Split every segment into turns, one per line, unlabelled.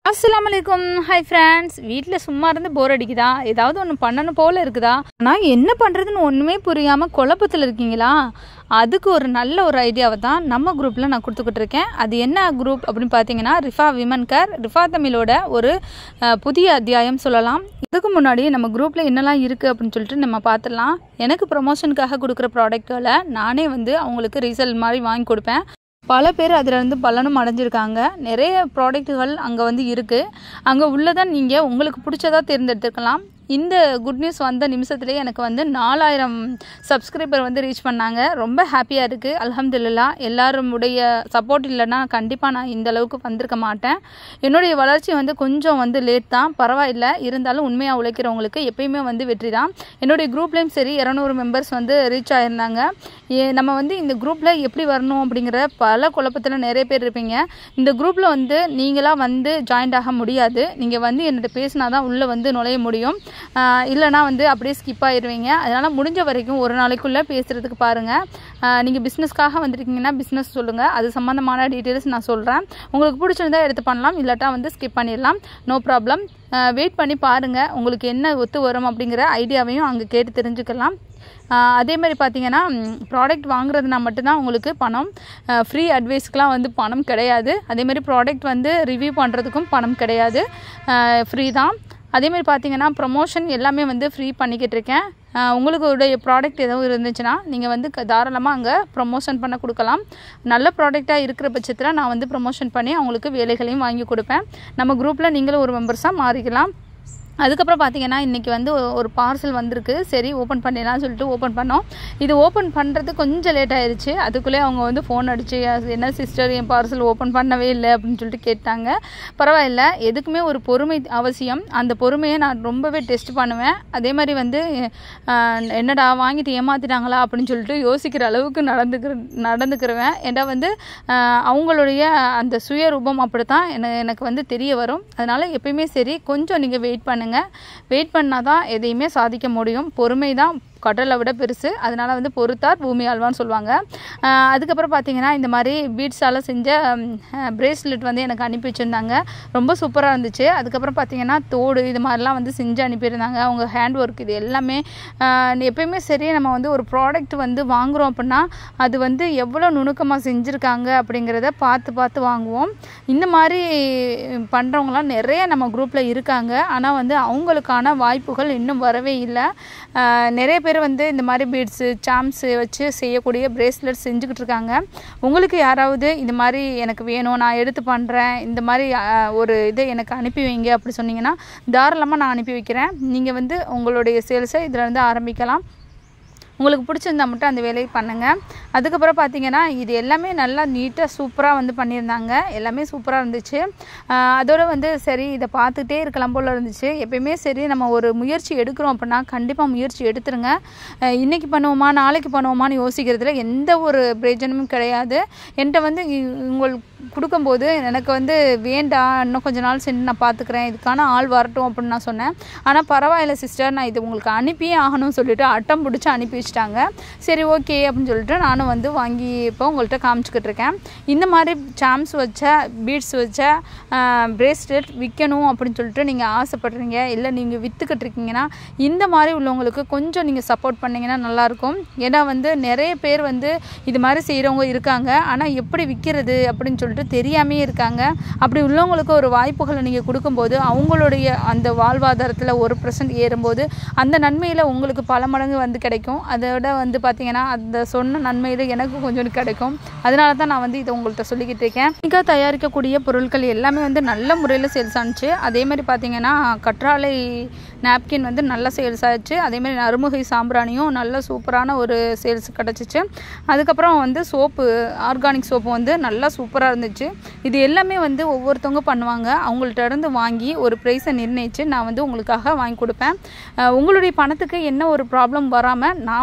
அஸ்ஸலாமு அலைக்கும் hi friends வீட்டில் சும்மா இருந்து போர் அடிக்குதா ஏதாவது ஒன்று பண்ணணும் போல இருக்குதா ஆனால் என்ன பண்ணுறதுன்னு ஒன்றுமே புரியாமல் குழப்பத்தில் இருக்கீங்களா அதுக்கு ஒரு நல்ல ஒரு ஐடியாவை தான் நம்ம குரூப்பில் நான் கொடுத்துக்கிட்டு இருக்கேன் அது என்ன குரூப் அப்படின்னு பார்த்தீங்கன்னா ரிஃபா விமன் கேர் ரிஃபா தமிழோட ஒரு அஹ், புதிய அத்தியாயம் சொல்லலாம் இதுக்கு முன்னாடி நம்ம குரூப்பில் என்னெல்லாம் இருக்குது அப்படின்னு சொல்லிட்டு நம்ம பார்த்துடலாம் எனக்கு ப்ரொமோஷனுக்காக கொடுக்குற ப்ராடக்ட்களை நானே வந்து அவங்களுக்கு ரீசேல் மாதிரி வாங்கி கொடுப்பேன் பல பேர் அதில் இருந்து பலனும் அடைஞ்சிருக்காங்க நிறைய ப்ராடக்ட்டுகள் அங்கே வந்து இருக்குது அங்கே உள்ளதை நீங்கள் உங்களுக்கு பிடிச்சதா தேர்ந்தெடுத்துக்கலாம் இந்த குட் நியூஸ் வந்த நிமிஷத்துலேயே எனக்கு வந்து நாலாயிரம் சப்ஸ்கிரைபர் வந்து ரீச் பண்ணாங்க ரொம்ப ஹாப்பியாக இருக்குது அல்ஹம்துலில்லா எல்லாருடைய சப்போர்ட் இல்லைன்னா கண்டிப்பாக நான் இந்த அளவுக்கு வந்திருக்க மாட்டேன் என்னுடைய வளர்ச்சி வந்து கொஞ்சம் வந்து லேட் தான் பரவாயில்ல இருந்தாலும் உண்மையாக உழைக்கிறவங்களுக்கு எப்பயுமே வந்து வெற்றி தான் என்னுடைய குரூப்லேயும் சரி இரநூறு மெம்பர்ஸ் வந்து ரீச் ஆயிருந்தாங்க ஏ- நம்ம வந்து இந்த குரூப்பில் எப்படி வரணும் அப்படிங்கிற பல குழப்பத்தில் நிறைய பேர் இருப்பீங்க இந்த குரூப்பில் வந்து நீங்களாக வந்து ஜாயின்ட் ஆக முடியாது நீங்கள் வந்து என்கிட்ட பேசினா தான் உள்ளே வந்து நுழைய முடியும் ஆஹ் இல்லைனா வந்து அப்படியே ஸ்கிப் ஆயிடுவீங்க அதனால் முடிஞ்ச வரைக்கும் ஒரு நாளைக்குள்ளே பேசுகிறதுக்கு பாருங்கள் நீங்கள் பிஸ்னஸ்க்காக வந்திருக்கீங்கன்னா பிஸ்னஸ் சொல்லுங்கள் அது சம்மந்தமான டீட்டெயில்ஸ் நான் சொல்கிறேன் உங்களுக்கு பிடிச்சிருந்தா எடுத்து பண்ணலாம் இல்லாட்டா வந்து ஸ்கிப் பண்ணிடலாம் நோ ப்ராப்ளம் வெயிட் பண்ணி பாருங்கள் உங்களுக்கு என்ன ஒத்து வரும் அப்படிங்கிற ஐடியாவையும் அங்கே கேட்டு தெரிஞ்சுக்கலாம் ஆஹ் அதே மாதிரி பார்த்தீங்கன்னா ப்ராடக்ட் வாங்குறதுனா மட்டும்தான் உங்களுக்கு பணம் ஃப்ரீ அட்வைஸ்க்கெலாம் வந்து பணம் கிடையாது அதே மாதிரி ப்ராடக்ட் வந்து ரிவ்யூ பண்ணுறதுக்கும் பணம் கிடையாது ஃப்ரீ தான் அதே மாதிரி பார்த்தீங்கன்னா ப்ரொமோஷன் எல்லாமே வந்து ஃப்ரீ பண்ணிக்கிட்டு இருக்கேன் ஆஹ் உங்களுக்கு உடைய ப்ராடக்ட் எதுவும் இருந்துச்சுன்னா நீங்கள் வந்து க- தாராளமாக அங்கே ப்ரொமோஷன் பண்ண கொடுக்கலாம் நல்ல ப்ராடக்டாக இருக்கிற பட்சத்தில் நான் வந்து ப்ரொமோஷன் பண்ணி அவங்களுக்கு வேலைகளையும் வாங்கி கொடுப்பேன் நம்ம குரூப்பில் நீங்களும் ஒரு மெம்பர்ஸாக மாறிக்கலாம் அதுக்கப்புறம் பார்த்தீங்கன்னா இன்றைக்கி வந்து ஒ- ஒரு பார்சல் வந்திருக்கு சரி ஓப்பன் பண்ணிடலாம் சொல்லிட்டு ஓப்பன் பண்ணோம் இது ஓப்பன் பண்ணுறது கொஞ்சம் லேட் ஆயிருச்சு அதுக்குள்ளே அவங்க வந்து ஃபோன் அடிச்சு "அது என்ன சிஸ்டர் என் பார்சல் ஓப்பன் பண்ணவே இல்லை அப்படின்னு சொல்லிட்டு கேட்டாங்க பரவாயில்ல எதுக்குமே ஒரு பொறுமை அவசியம் அந்த பொறுமையை நான் ரொம்பவே டெஸ்ட் பண்ணுவேன் அதே மாதிரி வந்து ஆஹ், என்னடா வாங்கிட்டு ஏமாத்திட்டாங்களா அப்படின்னு சொல்லிட்டு யோசிக்கிற அளவுக்கு நடந்துக்கிற நடந்துக்கிறவேன் ஏன்னா வந்து ஆஹ், அவங்களுடைய அந்த சுயரூபம் அப்படி தான் எனக்கு வந்து தெரிய வரும் அதனால் எப்பயுமே சரி கொஞ்சம் நீங்கள் வெயிட் பண்ணுங்கள் வெயிட் பண்ணால் தான் எதையுமே சாதிக்க முடியும் பொறுமை தான் கடலை விட பெருசு அதனால் வந்து பொறுத்தார் பூமி ஆழ்வான்னு சொல்லுவாங்க ஆஹ் அதுக்கப்புறம் பார்த்தீங்கன்னா இந்த மாதிரி பீட்ஸால் செஞ்ச பிரேஸ்லெட் வந்து எனக்கு அனுப்பி வச்சுருந்தாங்க ரொம்ப சூப்பராக இருந்துச்சு அதுக்கப்புறம் பார்த்தீங்கன்னா தோடு இது மாதிரிலாம் வந்து செஞ்சு அனுப்பியிருந்தாங்க அவங்க ஹேண்ட் ஒர்க் இது எல்லாமே ஆஹ் எப்பயுமே சரி நம்ம வந்து ஒரு ப்ராடக்ட் வந்து வாங்குகிறோம் அப்படின்னா அது வந்து எவ்வளோ நுணுக்கமாக செஞ்சுருக்காங்க அப்படிங்கிறத பார்த்து பார்த்து வாங்குவோம் இந்த மாதிரி பண்ணுறவங்களாம் நிறைய நம்ம குரூப்பில் இருக்காங்க ஆனால் வந்து அவங்களுக்கான வாய்ப்புகள் இன்னும் வரவே இல்லை ஆஹ் நிறைய பேர் வந்து இந்த மாதிரி பீட்ஸு சாம்ஸு வச்சு செய்யக்கூடிய பிரேஸ்லெட் செஞ்சுக்கிட்டு இருக்காங்க உங்களுக்கு யாராவது இந்த மாதிரி எனக்கு வேணும் நான் எடுத்து பண்ணுறேன் இந்த மாதிரி ஆஹ், ஒரு இதை எனக்கு அனுப்பி வைங்க அப்படி சொன்னீங்கன்னா தாராளமாக நான் அனுப்பி வைக்கிறேன் நீங்கள் வந்து உங்களுடைய சேல்ஸை இதில் இருந்து ஆரம்பிக்கலாம் உங்களுக்கு பிடிச்சிருந்தா மட்டும் அந்த வேலையை பண்ணுங்கள் அதுக்கப்புறம் பார்த்தீங்கன்னா இது எல்லாமே நல்லா நீட்டாக சூப்பராக வந்து பண்ணியிருந்தாங்க எல்லாமே சூப்பராக இருந்துச்சு ஆஹ் அதோட வந்து சரி இதை பார்த்துட்டே இருக்கலாம் போல் இருந்துச்சு எப்பயுமே சரி நம்ம ஒரு முயற்சி எடுக்கிறோம் அப்படின்னா கண்டிப்பாக முயற்சி எடுத்துருங்க ஆஹ் இன்னைக்கு பண்ணுவோமா நாளைக்கு பண்ணுவோமான்னு யோசிக்கிறதுல எந்த ஒரு பிரயோஜனமும் கிடையாது என்கிட்ட வந்து இ- உங்களுக்கு கொடுக்கும்போது எனக்கு வந்து வேண்டாம் இன்னும் கொஞ்ச நாள் சென்று நான் பார்த்துக்கிறேன் இதுக்கான ஆள் வரட்டும் அப்படின்னு நான் சொன்னேன் ஆனால் பரவாயில்ல சிஸ்டர் நான் இது உங்களுக்கு அனுப்பியே ஆகணும்னு சொல்லிட்டு அட்டம் பிடிச்சி அனுப்பி வச்சிட்டாங்க சரி ஓகே அப்படின்னு சொல்லிட்டு நானும் வந்து வாங்கி இப்போ உங்கள்கிட்ட காமிச்சிக்கிட்டு இருக்கேன் இந்த மாதிரி சாம்ஸ் வச்ச பீட்ஸ் வச்ச பிரேஸ்லெட் விற்கணும் அப்படின்னு சொல்லிட்டு நீங்கள் ஆசைப்படுறீங்க இல்லை நீங்கள் விற்றுக்கிட்டு இருக்கீங்கன்னா இந்த மாதிரி உள்ளவங்களுக்கு கொஞ்சம் நீங்கள் சப்போர்ட் பண்ணிங்கன்னா நல்லாயிருக்கும் ஏன்னா வந்து நிறைய பேர் வந்து இது மாதிரி செய்கிறவங்க இருக்காங்க ஆனால் எப்படி விற்கிறது அப்படின்னு சொல்லிட்டு தெரியாமே இருக்காங்க அப்படி உள்ளவங்களுக்கு ஒரு வாய்ப்புகளை நீங்கள் கொடுக்கும்போது அவங்களுடைய அந்த வாழ்வாதாரத்தில் ஒரு பர்சன்ட் ஏறும்போது அந்த நன்மையில் உங்களுக்கு பல மடங்கு வந்து கிடைக்கும் அதோட வந்து பார்த்தீங்கன்னா அந்த சொன்ன நன்மையில் எனக்கு கொஞ்சம் கிடைக்கும் அதனால தான் நான் வந்து இதை உங்கள்கிட்ட சொல்லிக்கிட்டு இருக்கேன் மிக தயாரிக்கக்கூடிய பொருட்கள் எல்லாமே வந்து நல்ல முறையில் சேல்ஸ் ஆனிச்சு அதே மாதிரி பார்த்தீங்கன்னா கற்றாழை நாப்கின் வந்து நல்ல சேல்ஸ் ஆச்சு அதே மாதிரி அருமுகை சாம்பிராணியும் நல்ல சூப்பரான ஒரு சேல்ஸ் கிடச்சிச்சு அதுக்கப்புறம் வந்து சோப்பு ஆர்கானிக் சோப்பு வந்து நல்லா சூப்பராக இருந்துச்சு இது எல்லாமே வந்து ஒவ்வொருத்தவங்க பண்ணுவாங்க அவங்கள்ட்ட இருந்து வாங்கி ஒரு ப்ரைஸை நிர்ணயித்து நான் வந்து உங்களுக்காக வாங்கி கொடுப்பேன் அஹ் உங்களுடைய பணத்துக்கு என்ன ஒரு ப்ராப்ளம் வராமல் நான்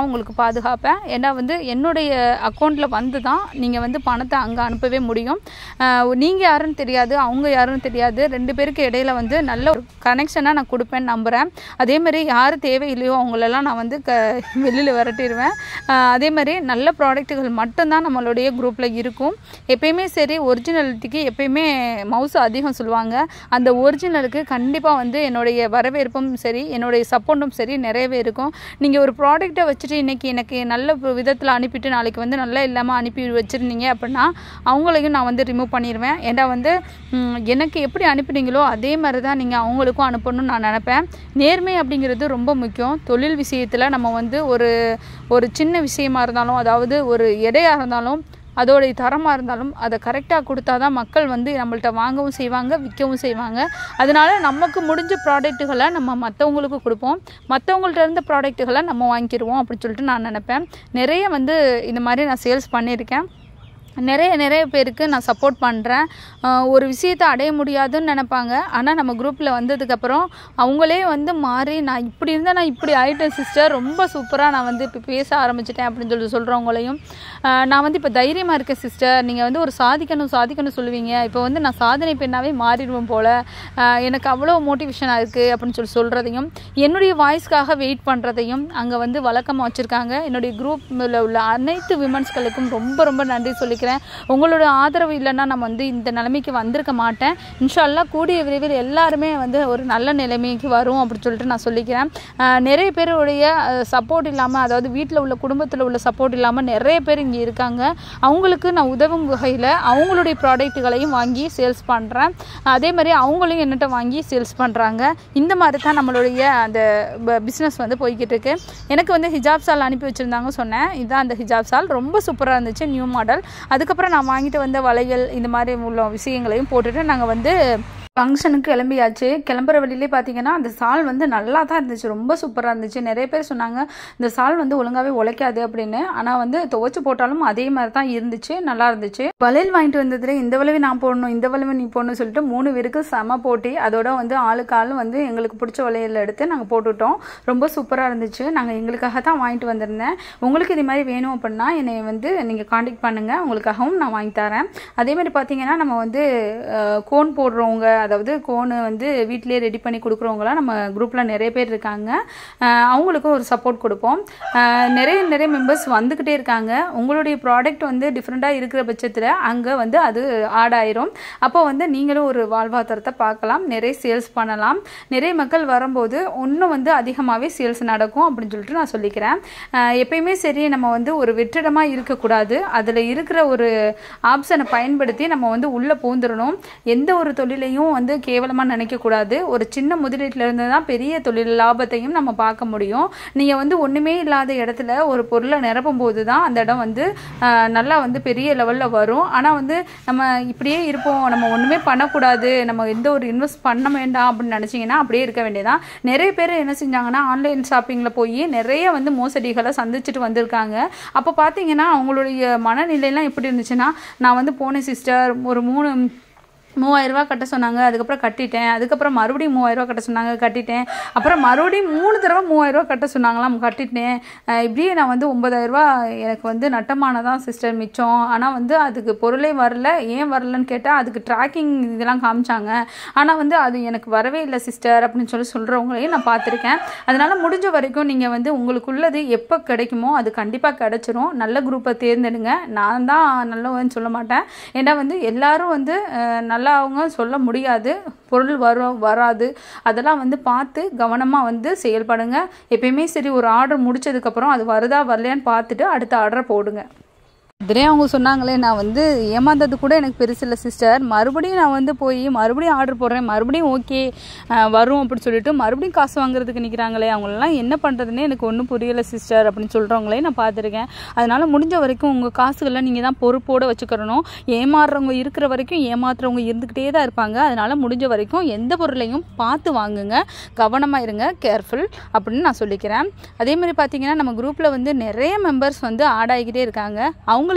நான் உங்களுக்கு பாதுகாப்பேன் ஏன்னா வந்து என்னுடைய அக்கௌண்ட்டில் வந்து தான் நீங்கள் வந்து பணத்தை அங்கே அனுப்பவே முடியும் நீங்கள் யாருன்னு தெரியாது அவங்க யாருன்னு தெரியாது ரெண்டு பேருக்கு இடையில வந்து நல்ல ஒரு கனெக்ஷனாக நான் கொடுப்பேன்னு நம்புகிறேன் அதே மாதிரி யார் தேவையில்லையோ அவங்களெல்லாம் நான் வந்து க வெளியில் விரட்டிடுவேன் அஹ் அதே மாதிரி நல்ல ப்ராடக்ட்டுகள் மட்டும்தான் நம்மளுடைய குரூப்பில் இருக்கும் எப்பயுமே சரி ஒரிஜினாலிட்டிக்கு எப்பயுமே மவுஸ் அதிகம் சொல்லுவாங்க அந்த ஒரிஜினலுக்கு கண்டிப்பாக வந்து என்னுடைய வரவேற்பும் சரி என்னுடைய சப்போர்ட்டும் சரி நிறையவே இருக்கும் நீங்கள் ஒரு ப்ராடக்ட்டை வச்சுட்டு இன்றைக்கி எனக்கு நல்ல விதத்தில் அனுப்பிட்டு நாளைக்கு வந்து நல்லா இல்லாமல் அனுப்பி வச்சுருந்தீங்க அப்படின்னா அவங்களையும் நான் வந்து ரிமூவ் பண்ணிடுவேன் ஏன்னா வந்து ம், எனக்கு எப்படி அனுப்புனீங்களோ அதே மாதிரி தான் நீங்கள் அவங்களுக்கும் அனுப்பணும்னு நான் நினப்பேன் நேர்மை அப்படிங்கிறது ரொம்ப முக்கியம் தொழில் விஷயத்தில் நம்ம வந்து ஒரு ஒரு சின்ன விஷயமா இருந்தாலும் அதாவது ஒரு எடையாக இருந்தாலும் அதோடைய தரமாக இருந்தாலும் அதை கரெக்டாக கொடுத்தா தான் மக்கள் வந்து நம்மள்ட்ட வாங்கவும் செய்வாங்க விற்கவும் செய்வாங்க அதனால நமக்கு முடிஞ்ச ப்ராடக்ட்டுகளை நம்ம மற்றவங்களுக்கு கொடுப்போம் மற்றவங்கள்ட்ட இருந்த ப்ராடக்ட்டுகளை நம்ம வாங்கிக்கிடுவோம் அப்படின்னு சொல்லிட்டு நான் நினப்பேன் நிறைய வந்து இந்த மாதிரி நான் சேல்ஸ் பண்ணியிருக்கேன் நிறைய நிறைய பேருக்கு நான் சப்போர்ட் பண்ணுறேன் ஒரு விஷயத்தை அடைய முடியாதுன்னு நினைப்பாங்க ஆனால் நம்ம குரூப்பில் வந்ததுக்கப்புறம் அவங்களே வந்து மாறி நான் இப்படி இருந்தால் நான் இப்படி ஆயிட்டேன் சிஸ்டர் ரொம்ப சூப்பராக நான் வந்து இப்போ பேச ஆரம்பிச்சிட்டேன் அப்படின்னு சொல்லி சொல்கிறவங்களையும் நான் வந்து இப்போ தைரியமாக இருக்கேன் சிஸ்டர் நீங்கள் வந்து ஒரு சாதிக்கணும் சாதிக்கணும் சொல்லுவீங்க இப்போ வந்து நான் சாதனை பெண்ணாவே மாறிடுவேன் போல் எனக்கு அவ்வளோ மோட்டிவேஷனாக இருக்குது அப்படின்னு சொல்லி சொல்கிறதையும் என்னுடைய வாய்ஸ்க்காக வெயிட் பண்ணுறதையும் அங்கே வந்து வழக்கமாக வச்சுருக்காங்க என்னுடைய குரூப்பில் உள்ள அனைத்து விமன்ஸ்களுக்கும் ரொம்ப ரொம்ப நன்றி சொல்லிக்கிறேன் உங்களோட ஆதரவு இல்லைன்னா நம்ம வந்து இந்த நிலைமைக்கு வந்திருக்க மாட்டேன் இன்ஷால்லா கூடிய விரைவில் எல்லாருமே வந்து ஒரு நல்ல நிலைமைக்கு வரும் அப்படின்னு சொல்லிட்டு நான் சொல்லிக்கிறேன் அஹ் நிறைய பேருடைய சப்போர்ட் இல்லாமல் அதாவது வீட்டில் உள்ள குடும்பத்தில் உள்ள சப்போர்ட் இல்லாமல் நிறைய பேர் இங்கே இருக்காங்க அவங்களுக்கு நான் உதவும் வகையில் அவங்களுடைய ப்ராடக்ட்டுகளையும் வாங்கி சேல்ஸ் பண்ணுறேன் அதே மாதிரி அவங்களையும் என்னட்ட வாங்கி சேல்ஸ் பண்ணுறாங்க இந்த மாதிரி தான் நம்மளுடைய அந்த பிஸ்னஸ் வந்து போய்கிட்டு இருக்கு எனக்கு வந்து ஹிஜாப் சால் அனுப்பி வச்சுருந்தாங்க சொன்னேன் இதுதான் அந்த ஹிஜாப் சால் ரொம்ப சூப்பராக இருந்துச்சு நியூ மாடல் அதுக்கப்புறம் நான் வாங்கிட்டு வந்த வளையல் இந்த மாதிரி உள்ள விஷயங்களையும் போட்டுட்டு நாங்கள் வந்து ஃபங்க்ஷனுக்கு கிளம்பியாச்சு கிளம்புற வழியிலே பார்த்தீங்கன்னா அந்த சால் வந்து நல்லா தான் இருந்துச்சு ரொம்ப சூப்பராக இருந்துச்சு நிறைய பேர் சொன்னாங்க இந்த சால் வந்து ஒழுங்காகவே உழைக்காது அப்படின்னு ஆனால் வந்து துவைச்சு போட்டாலும் அதே மாதிரி தான் இருந்துச்சு நல்லா இருந்துச்சு வளையல் வாங்கிட்டு வந்ததுல இந்த வளைவு நான் போடணும் இந்த வளைவு நீ போடணும் சொல்லிட்டு மூணு பேருக்கு செம போட்டி அதோட வந்து ஆளுக்கு ஆள் வந்து எங்களுக்கு பிடிச்ச வளையல் எடுத்து நாங்கள் போட்டுவிட்டோம் ரொம்ப சூப்பராக இருந்துச்சு நாங்கள் எங்களுக்காக தான் வாங்கிட்டு வந்திருந்தேன் உங்களுக்கு இது மாதிரி வேணும் அப்படின்னா என்னை வந்து நீங்கள் காண்டாக்ட் பண்ணுங்கள் உங்களுக்காகவும் நான் வாங்கி தரேன் அதே மாதிரி பார்த்தீங்கன்னா நம்ம வந்து அஹ், கோன் போடுறவங்க அதாவது கோனு வந்து வீட்டிலேயே ரெடி பண்ணி கொடுக்குறவங்களாம் நம்ம குரூப்பில் நிறைய பேர் இருக்காங்க அஹ், அவங்களுக்கும் ஒரு சப்போர்ட் கொடுப்போம் அஹ், நிறைய நிறைய மெம்பர்ஸ் வந்துக்கிட்டே இருக்காங்க உங்களுடைய ப்ராடக்ட் வந்து டிஃப்ரெண்ட்டாக இருக்கிற பட்சத்தில் அங்கே வந்து அது ஆட் ஆயிரும் அப்போ வந்து நீங்களும் ஒரு வாழ்வாதாரத்தை பார்க்கலாம் நிறைய சேல்ஸ் பண்ணலாம் நிறைய மக்கள் வரும்போது இன்னும் வந்து அதிகமாகவே சேல்ஸ் நடக்கும் அப்படின்னு சொல்லிட்டு நான் சொல்லிக்கிறேன் அஹ், எப்பயுமே சரி நம்ம வந்து ஒரு வெற்றிடமாக இருக்கக்கூடாது அதில் இருக்கிற ஒரு ஆப்ஷனை பயன்படுத்தி நம்ம வந்து உள்ளே பூந்துடணும் எந்த ஒரு தொழிலையும் வந்து கேவலமாக நினைக்கக்கூடாது ஒரு சின்ன முதலீட்டில் இருந்து தான் பெரிய தொழில் லாபத்தையும் நம்ம பார்க்க முடியும் நீங்கள் வந்து ஒன்றுமே இல்லாத இடத்துல ஒரு பொருளை நிரப்பும் போது தான் அந்த இடம் வந்து ஆஹ், நல்லா வந்து பெரிய லெவலில் வரும் ஆனால் வந்து நம்ம இப்படியே இருப்போம் நம்ம ஒன்றுமே பண்ணக்கூடாது நம்ம எந்த ஒரு இன்வெஸ்ட் பண்ண வேண்டாம் அப்படின்னு நினச்சிங்கன்னா அப்படியே இருக்க வேண்டியதான் நிறைய பேர் என்ன செஞ்சாங்கன்னா ஆன்லைன் ஷாப்பிங்கில் போய் நிறைய வந்து மோசடிகளை சந்திச்சுட்டு வந்திருக்காங்க அப்போ பார்த்தீங்கன்னா அவங்களுடைய மனநிலையெல்லாம் எப்படி இருந்துச்சுன்னா நான் வந்து போனேன் சிஸ்டர் ஒரு மூணு மூவாயிரரூவா கட்ட சொன்னாங்க அதுக்கப்புறம் கட்டிட்டேன் அதுக்கப்புறம் மறுபடியும் மூவாயிரரூவா கட்ட சொன்னாங்க கட்டிட்டேன் அப்புறம் மறுபடியும் மூணு தடவை மூவாயிரரூவா கட்ட சொன்னாங்களாம் கட்டிட்டேன் அஹ் இப்படியே நான் வந்து ஒன்பதாயிரரூவா எனக்கு வந்து நட்டமானதான் சிஸ்டர் மிச்சம் ஆனால் வந்து அதுக்கு பொருளே வரல ஏன் வரலன்னு கேட்டால் அதுக்கு ட்ராக்கிங் இதெல்லாம் காமிச்சாங்க ஆனால் வந்து அது எனக்கு வரவே இல்லை சிஸ்டர் அப்படின்னு சொல்லி சொல்கிறவங்களையும் நான் பார்த்துருக்கேன் அதனால் முடிஞ்ச வரைக்கும் நீங்கள் வந்து உங்களுக்குள்ளது எப்போ கிடைக்குமோ அது கண்டிப்பாக கிடைச்சிரும் நல்ல குரூப்பை தேர்ந்தெடுங்க நான் தான் நல்லவன்னு சொல்ல மாட்டேன் ஏன்னா வந்து எல்லாரும் வந்து அஹ், நல்லவங்க சொல்ல முடியாது பொருள் வரும் வராது அதெல்லாம் வந்து பார்த்து கவனமாக வந்து செயல்படுங்க எப்பயுமே சரி ஒரு ஆர்டர் முடிச்சதுக்கப்புறம் அது வருதா வரலையான்னு பார்த்துட்டு அடுத்த ஆர்டரை போடுங்க இதுலேயே அவங்க சொன்னாங்களே நான் வந்து ஏமாந்தது கூட எனக்கு பெருசு இல்லை சிஸ்டர் மறுபடியும் நான் வந்து போய் மறுபடியும் ஆர்டர் போடுறேன் மறுபடியும் ஓகே வரும் அப்படின்னு சொல்லிட்டு மறுபடியும் காசு வாங்குறதுக்கு நிற்கிறாங்களே அவங்களெல்லாம் என்ன பண்ணுறதுன்னே எனக்கு ஒன்றும் புரியலை சிஸ்டர் அப்படின்னு சொல்கிறவங்களே நான் பார்த்துருக்கேன் அதனால் முடிஞ்ச வரைக்கும் உங்கள் காசுகளை நீங்கள் தான் பொறுப்போடு வச்சுக்கிறணும் ஏமாறுறவங்க இருக்கிற வரைக்கும் ஏமாத்துறவங்க இருந்துக்கிட்டே தான் இருப்பாங்க அதனால் முடிஞ்ச வரைக்கும் எந்த பொருளையும் பார்த்து வாங்குங்க கவனமாக இருங்க கேர்ஃபுல் அப்படின்னு நான் சொல்லிக்கிறேன் அதே மாதிரி பார்த்தீங்கன்னா நம்ம குரூப்பில் வந்து நிறைய மெம்பர்ஸ் வந்து ஆட் ஆகிக்கிட்டே இருக்காங்க அவங்களுக்கு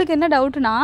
அவங்களுக்கு என்ன டவுட்னா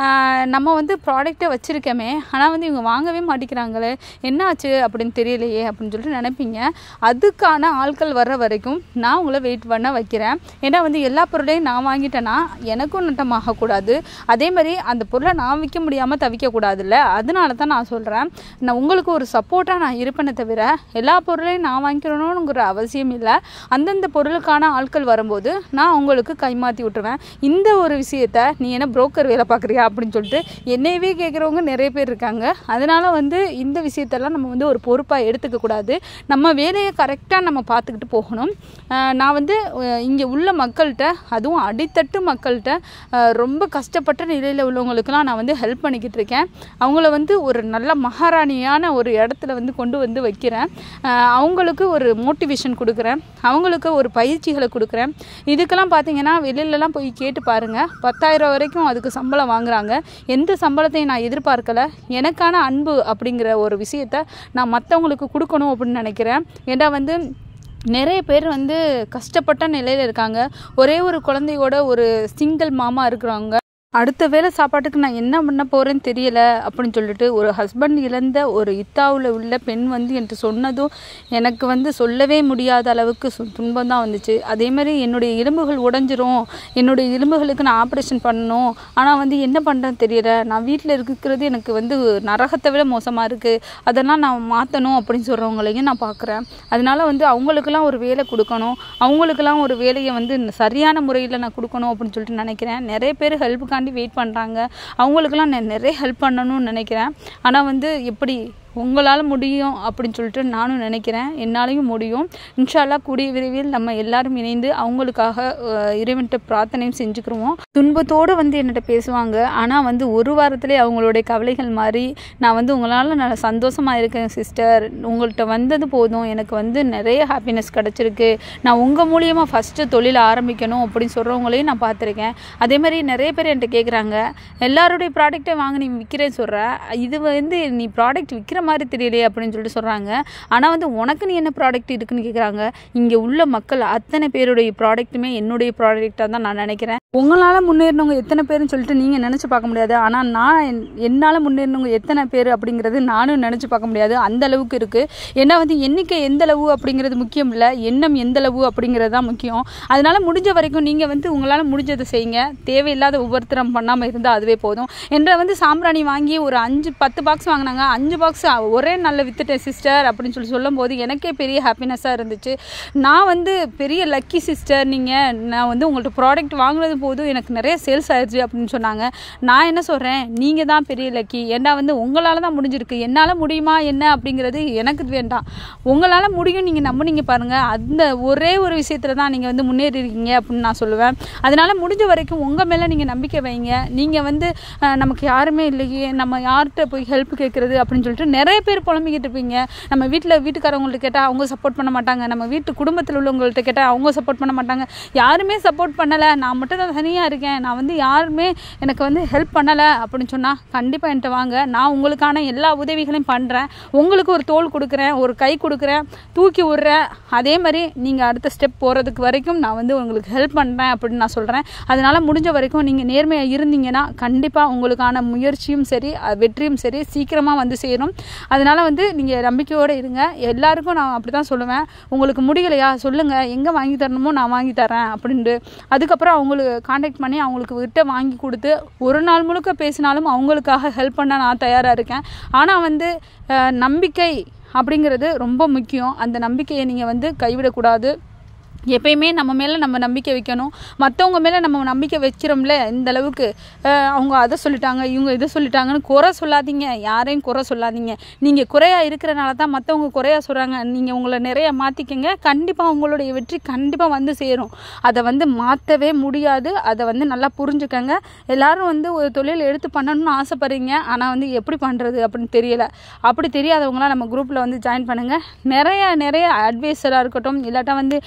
நம்ம வந்து ப்ராடக்ட்டை வச்சுருக்கோமே ஆனால் வந்து இவங்க வாங்கவே மாட்டேங்கிறாங்களே என்ன ஆச்சு அப்படின்னு தெரியலையே அப்படின்னு சொல்லிட்டு நினைப்பீங்க அதுக்கான ஆட்கள் வர்ற வரைக்கும் நான் உங்களை வெயிட் பண்ண வைக்கிறேன் ஏன்னா வந்து எல்லா பொருளையும் நான் வாங்கிட்டேன்னா எனக்கும் நட்டமாகக்கூடாது அதே மாதிரி அந்த பொருளை நான் விற்க முடியாமல் தவிக்கக்கூடாதுல்ல அதனால தான் நான் சொல்கிறேன் நான் உங்களுக்கு ஒரு சப்போர்ட்டாக நான் இருப்பேனே தவிர எல்லா பொருளையும் நான் வாங்கிக்கணுங்கிற அவசியம் இல்லை அந்தந்த பொருளுக்கான ஆட்கள் வரும்போது நான் உங்களுக்கு கைமாற்றி விட்டுருவேன் இந்த ஒரு விஷயத்த நீ என்ன புரோக்கர் வேலை பார்க்குறியா அப்படின்னு சொல்லிட்டு என்னையவே கேட்குறவங்க நிறைய பேர் இருக்காங்க அதனால் வந்து இந்த விஷயத்தெல்லாம் நம்ம வந்து ஒரு பொறுப்பாக எடுத்துக்க கூடாது நம்ம வேலையை கரெக்டாக நம்ம பார்த்துக்கிட்டு போகணும் அஹ் நான் வந்து இங்கே உள்ள மக்கள்கிட்ட அதுவும் அடித்தட்டு மக்கள்கிட்ட அஹ் ரொம்ப கஷ்டப்பட்ட நிலையில் உள்ளவங்களுக்கெல்லாம் நான் வந்து ஹெல்ப் பண்ணிக்கிட்டு இருக்கேன் அவங்கள வந்து ஒரு நல்ல மகாராணியான ஒரு இடத்துல வந்து கொண்டு வந்து வைக்கிறேன் அஹ் அவங்களுக்கு ஒரு மோட்டிவேஷன் கொடுக்குறேன் அவங்களுக்கு ஒரு பயிற்சிகளை கொடுக்குறேன் இதுக்கெல்லாம் பார்த்தீங்கன்னா வெளியிலலாம் போய் கேட்டு பாருங்கள் பத்தாயிரம் வரைக்கும் அதுக்கு சம்பளம் வாங்குறாங்க எந்த சம்பளத்தையும் நான் எதிர்பார்க்கல எனக்கான அன்பு அப்படிங்கிற ஒரு விஷயத்த நான் மற்றவங்களுக்கு கொடுக்கணும் அப்படின்னு நினைக்கிறேன் ஏன்னா வந்து நிறைய பேர் வந்து கஷ்டப்பட்ட நிலையில் இருக்காங்க ஒரே ஒரு குழந்தையோட ஒரு சிங்கிள் மாமா இருக்கிறாங்க அடுத்த வேளை சாப்பாட்டுக்கு நான் என்ன பண்ண போகிறேன்னு தெரியல அப்படின்னு சொல்லிட்டு ஒரு ஹஸ்பண்ட் இழந்த ஒரு இத்தாவில் உள்ள பெண் வந்து என்கிட்ட சொன்னதும் எனக்கு வந்து சொல்லவே முடியாத அளவுக்கு சு- துன்பம் தான் வந்துச்சு அதே மாதிரி என்னுடைய எலும்புகள் உடஞ்சிரும் என்னுடைய எலும்புகளுக்கு நான் ஆப்ரேஷன் பண்ணணும் ஆனால் வந்து என்ன பண்ணுறேன்னு தெரியல நான் வீட்டில் இருக்கிறது எனக்கு வந்து நரகத்தை விட மோசமாக இருக்குது அதெல்லாம் நான் மாற்றணும் அப்படின்னு சொல்கிறவங்களையும் நான் பார்க்குறேன் அதனால வந்து அவங்களுக்கெல்லாம் ஒரு வேலை கொடுக்கணும் அவங்களுக்கெல்லாம் ஒரு வேலையை வந்து சரியான முறையில் நான் கொடுக்கணும் அப்படின்னு சொல்லிட்டு நினைக்கிறேன் நிறைய பேர் ஹெல்ப்புக்காண்டி வெயிட் பண்ணுறாங்க அவங்களுக்கெல்லாம் நான் நிறைய ஹெல்ப் பண்ணணும்னு நினைக்கிறேன் ஆனால் வந்து எப்படி உங்களால் முடியும் அப்படின்னு சொல்லிட்டு நானும் நினைக்கிறேன் என்னாலையும் முடியும் இன்ஷால்லா கூடிய விரைவில் நம்ம எல்லாரும் இணைந்து அவங்களுக்காக அஹ், இறைவன்கிட்ட பிரார்த்தனையும் செஞ்சுக்கிருவோம் துன்பத்தோடு வந்து என்கிட்ட பேசுவாங்க ஆனால் வந்து ஒரு வாரத்திலே அவங்களுடைய கவலைகள் மாறி நான் வந்து உங்களால் நான் சந்தோஷமாக இருக்கேன் சிஸ்டர் உங்கள்கிட்ட வந்தது போதும் எனக்கு வந்து நிறைய ஹாப்பினஸ் கிடச்சிருக்கு நான் உங்கள் மூலியமாக ஃபஸ்ட்டு தொழில் ஆரம்பிக்கணும் அப்படின்னு சொல்கிறவங்களையும் நான் பார்த்துருக்கேன் அதே மாதிரி நிறைய பேர் என்கிட்ட கேட்குறாங்க எல்லாருடைய ப்ராடக்ட்டை வாங்க நீ விற்கிறேன்னு சொல்கிற இது வந்து நீ ப்ராடக்ட் விற்கிற மாதிரி தெரியலையே அப்படின்னு சொல்லிட்டு சொல்கிறாங்க ஆனால் வந்து உனக்கு நீ என்ன ப்ராடக்ட் இருக்குன்னு கேட்குறாங்க இங்கே உள்ள மக்கள் அத்தனை பேருடைய ப்ராடக்ட்டுமே என்னுடைய ப்ராடக்டாக தான் நான் நினைக்கிறேன் உங்களால் முன்னேறினவங்க எத்தனை பேருன்னு சொல்லிட்டு நீங்கள் நினச்சி பார்க்க முடியாது ஆனால் நான் என்- என்னால் முன்னேறினவங்க எத்தனை பேர் அப்படிங்கிறது நானும் நினச்சி பார்க்க முடியாது அந்த அளவுக்கு இருக்குது ஏன்னா வந்து எண்ணிக்கை எந்த அளவு அப்படிங்கிறது முக்கியம் இல்லை எண்ணம் எந்த அளவு அப்படிங்கிறது தான் முக்கியம் அதனால முடிஞ்ச வரைக்கும் நீங்கள் வந்து உங்களால் முடிஞ்சதை செய்யுங்க தேவையில்லாத ஒவ்வொருத்தரம் பண்ணாமல் இருந்தால் அதுவே போதும் என்ற வந்து சாம்பிராணி வாங்கி ஒரு அஞ்சு பத்து பாக்ஸ் வாங்கினாங்க அஞ்சு பாக்ஸ் ஒரே நாளில் வித்துட்டேன் சிஸ்டர் அப்படின்னு சொல்லி சொல்லும்போது எனக்கே பெரிய ஹாப்பினஸ்ஸாக இருந்துச்சு நான் வந்து பெரிய லக்கி சிஸ்டர் நீங்கள் நான் வந்து உங்கள்ட்ட ப்ராடக்ட் வாங்கினது போதும் எனக்கு நிறைய சேல்ஸ் ஆயிடுச்சு அப்படின்னு சொன்னாங்க நான் என்ன சொல்கிறேன் நீங்கள் தான் பெரிய லக்கி ஏன்னா வந்து உங்களால் தான் முடிஞ்சிருக்கு என்னால் முடியுமா என்ன அப்படிங்கிறது எனக்கு வேண்டாம் உங்களால் முடியும் நீங்கள் நம்புனீங்க பாருங்கள் அந்த ஒரே ஒரு விஷயத்தில் தான் நீங்கள் வந்து முன்னேறி இருக்கீங்க அப்படின்னு நான் சொல்லுவேன் அதனால் முடிஞ்ச வரைக்கும் உங்கள் மேலே நீங்கள் நம்பிக்கை வைங்க நீங்கள் வந்து அஹ், நமக்கு யாருமே இல்லையே நம்ம யார்கிட்ட போய் ஹெல்ப் கேட்குறது அப்படின்னு சொல்லிட்டு நிறைய பேர் புலம்பிக்கிட்டு இருப்பீங்க நம்ம வீட்டில் வீட்டுக்காரவங்கள்ட்ட கேட்டால் அவங்க சப்போர்ட் பண்ண மாட்டாங்க நம்ம வீட்டு குடும்பத்தில் உள்ளவங்கள்ட்ட கேட்டால் அவங்க சப்போர்ட் பண்ண மாட்டாங்க யாருமே சப்போர்ட் பண்ணலை நான் மட்டும் தான் தனியாக இருக்கேன் நான் வந்து யாருமே எனக்கு வந்து ஹெல்ப் பண்ணலை அப்படின்னு சொன்னால் கண்டிப்பாக என்கிட்ட வாங்க நான் உங்களுக்கான எல்லா உதவிகளையும் பண்ணுறேன் உங்களுக்கு ஒரு தோள் கொடுக்குறேன் ஒரு கை கொடுக்குறேன் தூக்கி விட்றேன் அதே மாதிரி நீங்கள் அடுத்த ஸ்டெப் போகிறதுக்கு வரைக்கும் நான் வந்து உங்களுக்கு ஹெல்ப் பண்ணுறேன் அப்படின்னு நான் சொல்கிறேன் அதனால் முடிஞ்ச வரைக்கும் நீங்கள் நேர்மையாக இருந்தீங்கன்னா கண்டிப்பாக உங்களுக்கான முயற்சியும் சரி அஹ், வெற்றியும் சரி சீக்கிரமாக வந்து சேரும் அதனால் வந்து நீங்கள் நம்பிக்கையோடு இருங்க எல்லாருக்கும் நான் அப்படி தான் சொல்லுவேன் உங்களுக்கு முடியலையா சொல்லுங்கள் எங்கே வாங்கி தரணுமோ நான் வாங்கி தரேன் அப்படின்ட்டு அதுக்கப்புறம் அவங்களுக்கு காண்டாக்ட் பண்ணி அவங்களுக்கு விட்ட வாங்கி கொடுத்து ஒரு நாள் முழுக்க பேசினாலும் அவங்களுக்காக ஹெல்ப் பண்ண நான் தயாராக இருக்கேன் ஆனால் வந்து அஹ், நம்பிக்கை அப்படிங்கிறது ரொம்ப முக்கியம் அந்த நம்பிக்கையை நீங்கள் வந்து கைவிடக்கூடாது எப்பயுமே நம்ம மேலே நம்ம நம்பிக்கை வைக்கணும் மற்றவங்க மேலே நம்ம நம்பிக்கை வச்சிரோம்ல இந்த அளவுக்கு அஹ், அவங்க அதை சொல்லிட்டாங்க இவங்க இதை சொல்லிட்டாங்கன்னு குறை சொல்லாதீங்க யாரையும் குறை சொல்லாதீங்க நீங்கள் குறையாக இருக்கிறனால தான் மற்றவங்க குறையா சொல்கிறாங்க நீங்கள் உங்களை நிறைய மாற்றிக்கங்க கண்டிப்பாக உங்களுடைய வெற்றி கண்டிப்பாக வந்து சேரும் அதை வந்து மாற்றவே முடியாது அதை வந்து நல்லா புரிஞ்சுக்கங்க எல்லாரும் வந்து ஒரு தொழில் எடுத்து பண்ணணும்னு ஆசைப்படுறீங்க ஆனால் வந்து எப்படி பண்ணுறது அப்படின்னு தெரியல அப்படி தெரியாதவங்களாம் நம்ம குரூப்பில் வந்து ஜாயின் பண்ணுங்கள் நிறைய நிறைய அட்வைஸராக இருக்கட்டும் இல்லாட்டா வந்து என்ன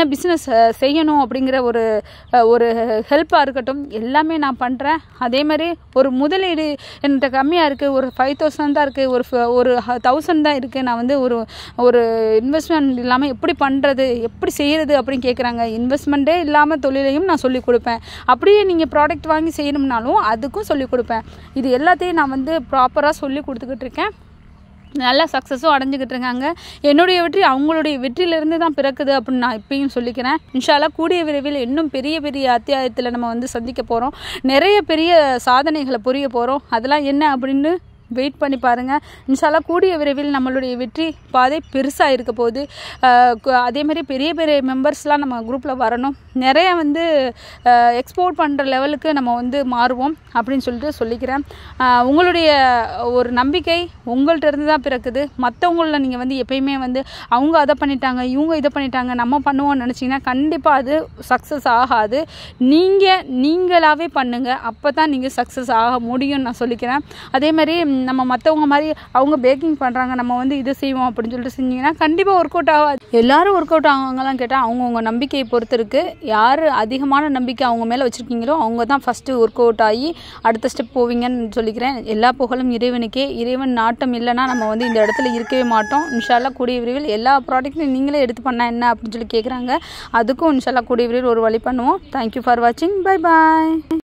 பிஸ்னஸ் செய்யணும் அப்படிங்கிற ஒரு அஹ், ஒரு ஹெல்ப்பாக இருக்கட்டும் எல்லாமே நான் பண்ணுறேன் அதே மாதிரி ஒரு முதலீடு என்கிட்ட கம்மியாக இருக்குது ஒரு ஃபைவ் தௌசண்ட் தான் இருக்குது ஒரு ஃப- ஒரு தௌசண்ட் தான் இருக்குது நான் வந்து ஒரு ஒரு இன்வெஸ்ட்மெண்ட் இல்லாமல் எப்படி பண்ணுறது எப்படி செய்கிறது அப்படின்னு கேட்குறாங்க இன்வெஸ்ட்மெண்ட்டே இல்லாமல் தொழிலையும் நான் சொல்லிக் கொடுப்பேன் அப்படியே நீங்கள் ப்ராடக்ட் வாங்கி செய்யணும்னாலும் அதுக்கும் சொல்லிக் கொடுப்பேன் இது எல்லாத்தையும் நான் வந்து ப்ராப்பராக சொல்லி கொடுத்துக்கிட்டு இருக்கேன் நல்லா சக்ஸஸும் அடைஞ்சிக்கிட்டு இருக்காங்க என்னுடைய வெற்றி அவங்களுடைய வெற்றியிலிருந்து தான் பிறக்குது அப்படின்னு நான் இப்பயும் சொல்லிக்கிறேன் இன்ஷால்லா கூடிய விரைவில் இன்னும் பெரிய பெரிய அத்தியாயத்தில் நம்ம வந்து சந்திக்க போகிறோம் நிறைய பெரிய சாதனைகளை புரிய போகிறோம் அதெல்லாம் என்ன அப்படின்னு வெயிட் பண்ணி பாருங்கள் இன்ஷால்லா கூடிய விரைவில் நம்மளுடைய வெற்றி பாதை பெருசாக இருக்க போகுது அஹ் கு- அதே மாதிரி பெரிய பெரிய மெம்பர்ஸ்லாம் நம்ம குரூப்பில் வரணும் நிறைய வந்து எக்ஸ்போர்ட் பண்ணுற லெவலுக்கு நம்ம வந்து மாறுவோம் அப்படின்னு சொல்லிட்டு சொல்லிக்கிறேன் அஹ் உங்களுடைய ஒரு நம்பிக்கை உங்கள்கிட்ட இருந்து தான் பிறக்குது மற்றவங்கள நீங்கள் வந்து எப்பயுமே வந்து அவங்க அதை பண்ணிட்டாங்க இவங்க இதை பண்ணிட்டாங்க நம்ம பண்ணுவோம்னு நினச்சிங்கன்னா கண்டிப்பாக அது சக்ஸஸ் ஆகாது நீங்கள் நீங்களாகவே பண்ணுங்கள் அப்போ தான் நீங்கள் சக்ஸஸ் ஆக முடியும்னு நான் சொல்லிக்கிறேன் அதே மாதிரி ம், நம்ம மற்றவங்க மாதிரி அவங்க பேக்கிங் பண்ணுறாங்க நம்ம வந்து இது செய்வோம் அப்படின்னு சொல்லிட்டு செஞ்சீங்கன்னா கண்டிப்பாக ஒர்க் அவுட் ஆகாது எல்லாரும் ஒர்க் அவுட் ஆகுங்கலாம் கேட்டால் அவங்கவுங்க நம்பிக்கையை பொறுத்து இருக்குது யார் அதிகமான நம்பிக்கை அவங்க மேலே வச்சுருக்கீங்களோ அவங்க தான் ஃபஸ்ட்டு ஒர்க் அவுட் ஆகி அடுத்த ஸ்டெப் போவீங்கன்னு சொல்லிக்கிறேன் எல்லா புகழும் இறைவனுக்கே இறைவன் நாட்டம் இல்லைன்னா நம்ம வந்து இந்த இடத்துல இருக்கவே மாட்டோம் இன்ஷால்லா கூடிய விரைவில் எல்லா ப்ராடக்ட்டும் நீங்களே எடுத்து பண்ணால் என்ன அப்படின்னு சொல்லி கேட்குறாங்க அதுக்கும் இன்ஷால்லா கூடிய விரைவில் ஒரு வழி பண்ணுவோம் தேங்க்யூ ஃபார் வாட்சிங் பை பாய்